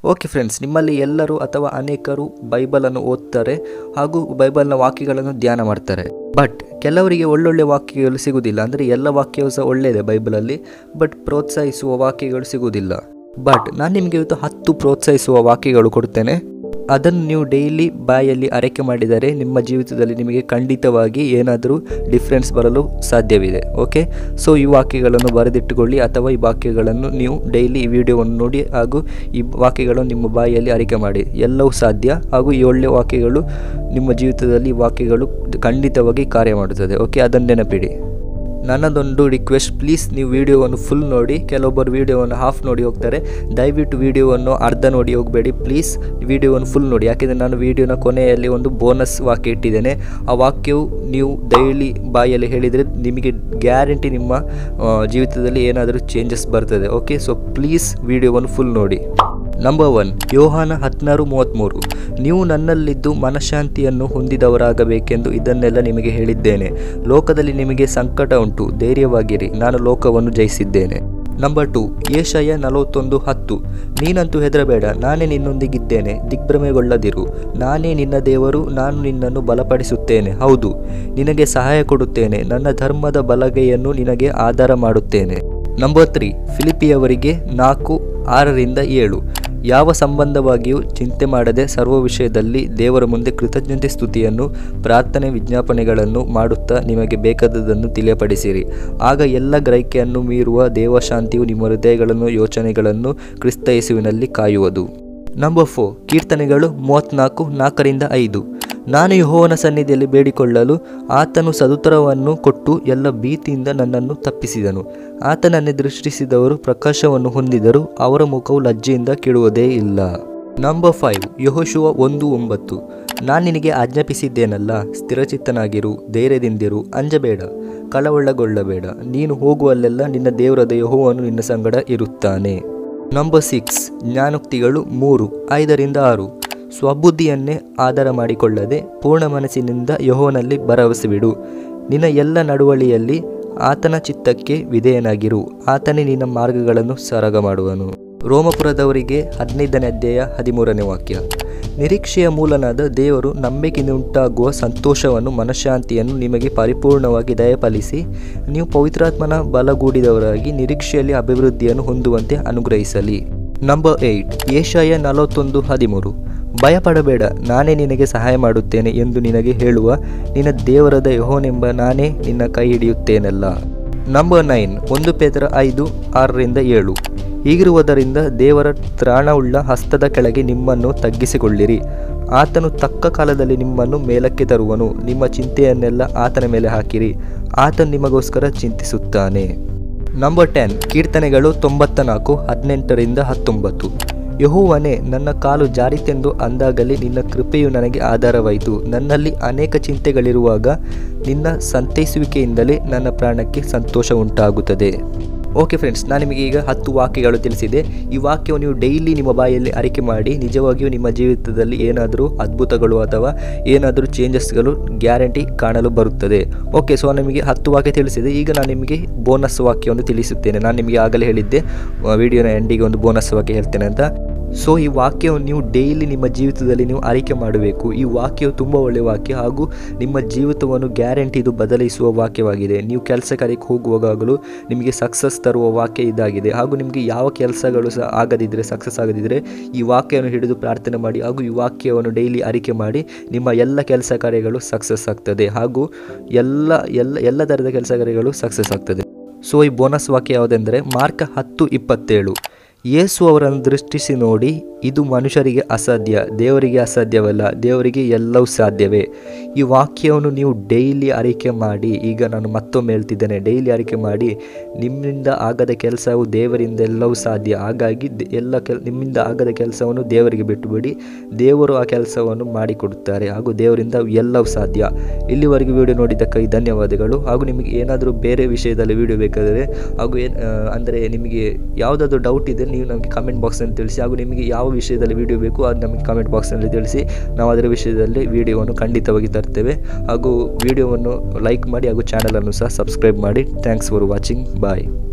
okay friends ನಿಮ್ಮಲ್ಲಿ ಎಲ್ಲರೂ ಅಥವಾ ಅನೇಕರು ಬೈಬಲನ್ನು ಓದ್ತಾರೆ ಹಾಗೂ ಬೈಬಲ್ನ ವಾಕ್ಯಗಳನ್ನು ಧ್ಯಾನ ಮಾಡ್ತಾರೆ ಬಟ್ ಕೆಲವರಿಗೆ ಒಳ್ಳೊಳ್ಳೆ ವಾಕ್ಯಗಳು ಸಿಗುವುದಿಲ್ಲ ಅಂದರೆ ಎಲ್ಲ ವಾಕ್ಯವೂ ಸಹ ಒಳ್ಳೆಯದೇ ಬೈಬಲಲ್ಲಿ ಬಟ್ ಪ್ರೋತ್ಸಾಹಿಸುವ ವಾಕ್ಯಗಳು ಸಿಗುವುದಿಲ್ಲ ಬಟ್ ನಾನು ನಿಮಗೆ ಇವತ್ತು ಹತ್ತು ಪ್ರೋತ್ಸಾಹಿಸುವ ವಾಕ್ಯಗಳು ಕೊಡ್ತೇನೆ ಅದನ್ನು ನೀವು ಡೈಲಿ ಬಾಯಲ್ಲಿ ಅರಕೆ ಮಾಡಿದರೆ ನಿಮ್ಮ ಜೀವಿತದಲ್ಲಿ ನಿಮಗೆ ಖಂಡಿತವಾಗಿ ಏನಾದರೂ ಡಿಫ್ರೆನ್ಸ್ ಬರಲು ಸಾಧ್ಯವಿದೆ ಓಕೆ ಸೊ ಈ ವಾಕ್ಯಗಳನ್ನು ಬರೆದಿಟ್ಟುಕೊಳ್ಳಿ ಅಥವಾ ಈ ವಾಕ್ಯಗಳನ್ನು ನೀವು ಡೈಲಿ ಈ ವಿಡಿಯೋವನ್ನು ನೋಡಿ ಹಾಗೂ ಈ ವಾಕ್ಯಗಳನ್ನು ನಿಮ್ಮ ಬಾಯಲ್ಲಿ ಅರಿಕೆ ಮಾಡಿ ಎಲ್ಲವೂ ಸಾಧ್ಯ ಹಾಗೂ ಈ ಒಳ್ಳೆಯ ವಾಕ್ಯಗಳು ನಿಮ್ಮ ಜೀವಿತದಲ್ಲಿ ಈ ವಾಕ್ಯಗಳು ಖಂಡಿತವಾಗಿ ಕಾರ್ಯ ಮಾಡುತ್ತದೆ ಓಕೆ ಅದನ್ನು ನೆನಪಿಡಿ ನನ್ನದೊಂದು ರಿಕ್ವೆಸ್ಟ್ ಪ್ಲೀಸ್ ನೀವು ವಿಡಿಯೋವನ್ನು ಫುಲ್ ನೋಡಿ ಕೆಲವೊಬ್ಬರು ವಿಡಿಯೋವನ್ನು ಹಾಫ್ ನೋಡಿ ಹೋಗ್ತಾರೆ ದಯವಿಟ್ಟು ವಿಡಿಯೋವನ್ನು ಅರ್ಧ ನೋಡಿ ಹೋಗಬೇಡಿ ಪ್ಲೀಸ್ ವಿಡಿಯೋವನ್ನು ಫುಲ್ ನೋಡಿ ಯಾಕೆಂದರೆ ನಾನು ವಿಡಿಯೋನ ಕೊನೆಯಲ್ಲಿ ಒಂದು ಬೋನಸ್ ವಾಕ್ಯ ಇಟ್ಟಿದ್ದೇನೆ ಆ ವಾಕ್ಯವು ನೀವು ಡೈಲಿ ಬಾಯಲ್ಲಿ ಹೇಳಿದರೆ ನಿಮಗೆ ಗ್ಯಾರಂಟಿ ನಿಮ್ಮ ಆ, ಜೀವಿತದಲ್ಲಿ ಏನಾದರೂ ಚೇಂಜಸ್ ಬರ್ತದೆ ಓಕೆ ಸೊ ಪ್ಲೀಸ್ ವಿಡಿಯೋವನ್ನು ಫುಲ್ ನೋಡಿ ನಂಬರ್ ಒನ್ ಯೋಹಾನ ಹದಿನಾರು ಮೂವತ್ತ್ಮೂರು ನೀವು ನನ್ನಲ್ಲಿದ್ದು ಮನಃಶಾಂತಿಯನ್ನು ಹೊಂದಿದವರಾಗಬೇಕೆಂದು ಇದನ್ನೆಲ್ಲ ನಿಮಗೆ ಹೇಳಿದ್ದೇನೆ ಲೋಕದಲ್ಲಿ ನಿಮಗೆ ಸಂಕಟ ಉಂಟು ಧೈರ್ಯವಾಗಿರಿ ನಾನು ಲೋಕವನ್ನು ಜಯಿಸಿದ್ದೇನೆ ನಂಬರ್ ಟು ಏಷಯ ನಲವತ್ತೊಂದು ಹತ್ತು ನೀನಂತೂ ಹೆದರಬೇಡ ನಾನೇ ನಿನ್ನೊಂದಿಗಿದ್ದೇನೆ ದಿಗ್ಭ್ರಮೆಗೊಳ್ಳದಿರು ನಾನೇ ನಿನ್ನ ದೇವರು ನಾನು ನಿನ್ನನ್ನು ಬಲಪಡಿಸುತ್ತೇನೆ ಹೌದು ನಿನಗೆ ಸಹಾಯ ಕೊಡುತ್ತೇನೆ ನನ್ನ ಧರ್ಮದ ಬಲಗೈಯನ್ನು ನಿನಗೆ ಆಧಾರ ಮಾಡುತ್ತೇನೆ ನಂಬರ್ ತ್ರೀ ಫಿಲಿಪಿಯವರಿಗೆ ನಾಲ್ಕು ಆರರಿಂದ ಏಳು ಯಾವ ಸಂಬಂಧವಾಗಿಯೂ ಚಿಂತೆ ಮಾಡದೆ ಸರ್ವ ವಿಷಯದಲ್ಲಿ ದೇವರ ಮುಂದೆ ಕೃತಜ್ಞತೆ ಸ್ತುತಿಯನ್ನು ಪ್ರಾರ್ಥನೆ ವಿಜ್ಞಾಪನೆಗಳನ್ನು ಮಾಡುತ್ತಾ ನಿಮಗೆ ಬೇಕಾದದನ್ನು ತಿಳಿಯಪಡಿಸಿರಿ ಆಗ ಎಲ್ಲ ಗ್ರಹಿಕೆಯನ್ನು ಮೀರುವ ದೇವಶಾಂತಿಯು ನಿಮ್ಮ ಹೃದಯಗಳನ್ನು ಯೋಚನೆಗಳನ್ನು ಕ್ರಿಸ್ತ ಯೇಸುವಿನಲ್ಲಿ ಕಾಯುವುದು ನಂಬರ್ ಫೋರ್ ಕೀರ್ತನೆಗಳು ಮೂವತ್ತ್ನಾಲ್ಕು ನಾಲ್ಕರಿಂದ ಐದು ನಾನು ಯೆಹೋವನ ಸನ್ನಿಧಿಯಲ್ಲಿ ಬೇಡಿಕೊಳ್ಳಲು ಆತನು ಸದುತ್ತರವನ್ನು ಕೊಟ್ಟು ಎಲ್ಲ ಭೀತಿಯಿಂದ ನನ್ನನ್ನು ತಪ್ಪಿಸಿದನು ಆತನನ್ನೇ ದೃಷ್ಟಿಸಿದವರು ಪ್ರಕಾಶವನ್ನು ಹೊಂದಿದರು ಅವರ ಮುಖವು ಲಜ್ಜೆಯಿಂದ ಕೆಡುವುದೇ ಇಲ್ಲ ನಂಬರ್ ಫೈವ್ ಯಹೋಶುವ ಒಂದು ಒಂಬತ್ತು ನಾನು ನಿನಗೆ ಆಜ್ಞಾಪಿಸಿದ್ದೇನಲ್ಲ ಸ್ಥಿರಚಿತ್ತನಾಗಿರು ಧೈರ್ಯದಿಂದಿರು ಅಂಜಬೇಡ ಕಳವಳಗೊಳ್ಳಬೇಡ ನೀನು ಹೋಗುವಲ್ಲೆಲ್ಲ ನಿನ್ನ ದೇವರದ ಯಹೋವನು ನಿನ್ನ ಸಂಗಡ ಇರುತ್ತಾನೆ ನಂಬರ್ ಸಿಕ್ಸ್ ಜ್ಞಾನೋಕ್ತಿಗಳು ಮೂರು ಐದರಿಂದ ಆರು ಸ್ವಬುದ್ಧಿಯನ್ನೇ ಆಧಾರ ಮಾಡಿಕೊಳ್ಳದೆ ಪೂರ್ಣ ಮನಸ್ಸಿನಿಂದ ಯಹೋವನಲ್ಲಿ ಭರವಸೆ ಬಿಡು ನಿನ್ನ ಎಲ್ಲ ನಡುವಳಿಯಲ್ಲಿ ಆತನ ಚಿತ್ತಕ್ಕೆ ವಿಧೇಯನಾಗಿರು ಆತನೇ ನಿನ್ನ ಮಾರ್ಗಗಳನ್ನು ಸರಾಗ ಮಾಡುವನು ರೋಮಪುರದವರಿಗೆ ಹದಿನೈದನೇ ಅಧ್ಯಾಯ ಹದಿಮೂರನೇ ವಾಕ್ಯ ನಿರೀಕ್ಷೆಯ ಮೂಲನಾದ ದೇವರು ನಂಬಿಕೆಯುಂಟಾಗುವ ಸಂತೋಷವನ್ನು ಮನಃಶಾಂತಿಯನ್ನು ನಿಮಗೆ ಪರಿಪೂರ್ಣವಾಗಿ ದಯಪಾಲಿಸಿ ನೀವು ಪವಿತ್ರಾತ್ಮನ ಬಲಗೂಡಿದವರಾಗಿ ನಿರೀಕ್ಷೆಯಲ್ಲಿ ಅಭಿವೃದ್ಧಿಯನ್ನು ಹೊಂದುವಂತೆ ಅನುಗ್ರಹಿಸಲಿ ನಂಬರ್ ಏಯ್ಟ್ ಏಷಾಯ ನಲವತ್ತೊಂದು ಹದಿಮೂರು ಭಯಪಡಬೇಡ ನಾನೇ ನಿನಗೆ ಸಹಾಯ ಮಾಡುತ್ತೇನೆ ಎಂದು ನಿನಗೆ ಹೇಳುವ ನಿನ್ನ ದೇವರದ ಯಹೋನೆಂಬ ನಾನೇ ನಿನ್ನ ಕೈ ಹಿಡಿಯುತ್ತೇನಲ್ಲ ನಂಬರ್ ನೈನ್ ಒಂದು ಪೇದರ ಐದು ಆರರಿಂದ ಏಳು ಹೀಗಿರುವುದರಿಂದ ದೇವರ ತ್ರಾಣವುಳ್ಳ ಹಸ್ತದ ಕೆಳಗೆ ನಿಮ್ಮನ್ನು ತಗ್ಗಿಸಿಕೊಳ್ಳಿರಿ ಆತನು ತಕ್ಕ ಕಾಲದಲ್ಲಿ ನಿಮ್ಮನ್ನು ಮೇಲಕ್ಕೆ ತರುವನು ನಿಮ್ಮ ಚಿಂತೆಯನ್ನೆಲ್ಲ ಆತನ ಮೇಲೆ ಹಾಕಿರಿ ಆತನು ನಿಮಗೋಸ್ಕರ ಚಿಂತಿಸುತ್ತಾನೆ ನಂಬರ್ ಟೆನ್ ಕೀರ್ತನೆಗಳು ತೊಂಬತ್ತ ನಾಲ್ಕು ಹದಿನೆಂಟರಿಂದ ಹತ್ತೊಂಬತ್ತು ಯಹೋವನೇ ನನ್ನ ಕಾಲು ಜಾರಿತೆಂದು ಅಂದಾಗಲೇ ನಿನ್ನ ಕೃಪೆಯು ನನಗೆ ಆಧಾರವಾಯಿತು ನನ್ನಲ್ಲಿ ಅನೇಕ ಚಿಂತೆಗಳಿರುವಾಗ ನಿನ್ನ ಸಂತೈಸುವಿಕೆಯಿಂದಲೇ ನನ್ನ ಪ್ರಾಣಕ್ಕೆ ಸಂತೋಷ ಉಂಟಾಗುತ್ತದೆ ಓಕೆ ಫ್ರೆಂಡ್ಸ್ ನಾನು ನಿಮಗೆ ಈಗ ಹತ್ತು ವಾಕ್ಯಗಳು ತಿಳಿಸಿದೆ ಈ ವಾಕ್ಯವು ನೀವು ಡೈಲಿ ನಿಮ್ಮ ಬಾಯಲ್ಲಿ ಅರಿಕೆ ಮಾಡಿ ನಿಜವಾಗಿಯೂ ನಿಮ್ಮ ಜೀವಿತದಲ್ಲಿ ಏನಾದರೂ ಅದ್ಭುತಗಳು ಅಥವಾ ಏನಾದರೂ ಚೇಂಜಸ್ಗಳು ಗ್ಯಾರಂಟಿ ಕಾಣಲು ಬರುತ್ತದೆ ಓಕೆ ಸೊ ನಿಮಗೆ ಹತ್ತು ವಾಕ್ಯ ತಿಳಿಸಿದೆ ಈಗ ನಾನು ನಿಮಗೆ ಬೋನಸ್ ವಾಕ್ಯವನ್ನು ತಿಳಿಸುತ್ತೇನೆ ನಾನು ನಿಮಗೆ ಆಗಲೇ ಹೇಳಿದ್ದೆ ವಿಡಿಯೋನ ಎಂಡಿಗೆ ಒಂದು ಬೋನಸ್ ವಾಕ್ಯ ಹೇಳ್ತೇನೆ ಅಂತ ಸೊ ಈ ವಾಕ್ಯವನ್ನು ನೀವು ಡೈಲಿ ನಿಮ್ಮ ಜೀವಿತದಲ್ಲಿ ನೀವು ಆರೈಕೆ ಮಾಡಬೇಕು ಈ ವಾಕ್ಯವು ತುಂಬ ಒಳ್ಳೆಯ ವಾಕ್ಯ ಹಾಗೂ ನಿಮ್ಮ ಜೀವಿತವನ್ನು ಗ್ಯಾರಂಟಿ ಇದು ಬದಲಿಸುವ ವಾಕ್ಯವಾಗಿದೆ ನೀವು ಕೆಲಸ ಕಾರ್ಯಕ್ಕೆ ಹೋಗುವಾಗಲೂ ನಿಮಗೆ ಸಕ್ಸಸ್ ತರುವ ವಾಕ್ಯ ಇದಾಗಿದೆ ಹಾಗೂ ನಿಮಗೆ ಯಾವ ಕೆಲಸಗಳು ಸಹ ಆಗದಿದ್ದರೆ ಸಕ್ಸಸ್ ಆಗದಿದ್ದರೆ ಈ ವಾಕ್ಯವನ್ನು ಹಿಡಿದು ಪ್ರಾರ್ಥನೆ ಮಾಡಿ ಹಾಗೂ ಈ ವಾಕ್ಯವನ್ನು ಡೈಲಿ ಅರಿಕೆ ಮಾಡಿ ನಿಮ್ಮ ಎಲ್ಲ ಕೆಲಸ ಕಾರ್ಯಗಳು ಸಕ್ಸಸ್ ಆಗ್ತದೆ ಹಾಗೂ ಎಲ್ಲ ಎಲ್ಲ ಎಲ್ಲ ಥರದ ಕೆಲಸ ಕಾರ್ಯಗಳು ಸಕ್ಸಸ್ ಆಗ್ತದೆ ಸೊ ಈ ಬೋನಸ್ ವಾಕ್ಯ ಯಾವುದೆಂದರೆ ಮಾರ್ಕ ಹತ್ತು ಇಪ್ಪತ್ತೇಳು ಯೇಸು ಅವರನ್ನು ದೃಷ್ಟಿಸಿ ನೋಡಿ ಇದು ಮನುಷ್ಯರಿಗೆ ಅಸಾಧ್ಯ ದೇವರಿಗೆ ಅಸಾಧ್ಯವಲ್ಲ ದೇವರಿಗೆ ಎಲ್ಲವೂ ಸಾಧ್ಯವೇ ಈ ವಾಕ್ಯವನ್ನು ನೀವು ಡೈಲಿ ಅರಿಕೆ ಮಾಡಿ ಈಗ ನಾನು ಮತ್ತೊಮ್ಮೆ ಹೇಳ್ತಿದ್ದೇನೆ ಡೈಲಿ ಅರಿಕೆ ಮಾಡಿ ನಿಮ್ಮಿಂದ ಆಗದ ಕೆಲಸವು ದೇವರಿಂದ ಎಲ್ಲವೂ ಸಾಧ್ಯ ಹಾಗಾಗಿ ದೆ- ಎಲ್ಲ ಕೆಲ್ ನಿಮ್ಮಿಂದ ಆಗದ ಕೆಲಸವನ್ನು ದೇವರಿಗೆ ಬಿಟ್ಟುಬಿಡಿ ದೇವರು ಆ ಕೆಲಸವನ್ನು ಮಾಡಿಕೊಡುತ್ತಾರೆ ಹಾಗೂ ದೇವರಿಂದ ಎಲ್ಲವೂ ಸಾಧ್ಯ ಇಲ್ಲಿವರೆಗೆ ವಿಡಿಯೋ ನೋಡಿದ್ದಕ್ಕಾಗಿ ಧನ್ಯವಾದಗಳು ಹಾಗೂ ನಿಮಗೆ ಏನಾದರೂ ಬೇರೆ ವಿಷಯದಲ್ಲಿ ವಿಡಿಯೋ ಬೇಕಾದರೆ ಹಾಗೂ ಏನು ಅಂದರೆ ನಿಮಗೆ ಯಾವುದಾದ್ರೂ ಡೌಟ್ ಇದೆ ನೀವು ನಮಗೆ ಕಮೆಂಟ್ ಬಾಕ್ಸಲ್ಲಿ ತಿಳಿಸಿ ಹಾಗೂ ನಿಮಗೆ ಯಾವ ವಿಷಯದಲ್ಲಿ ವಿಡಿಯೋ ಬೇಕು ಅದು ನಮಗೆ ಕಮೆಂಟ್ ಬಾಕ್ಸ್ನಲ್ಲಿ ತಿಳಿಸಿ ನಾವು ಅದರ ವಿಷಯದಲ್ಲಿ ವಿಡಿಯೋವನ್ನು ಖಂಡಿತವಾಗಿ ತರ್ತೇವೆ ಹಾಗೂ ವಿಡಿಯೋವನ್ನು ಲೈಕ್ ಮಾಡಿ ಹಾಗೂ ಚಾನಲನ್ನು ಸಹ ಸಬ್ಸ್ಕ್ರೈಬ್ ಮಾಡಿ ಥ್ಯಾಂಕ್ಸ್ ಫಾರ್ ವಾಚಿಂಗ್ ಬಾಯ್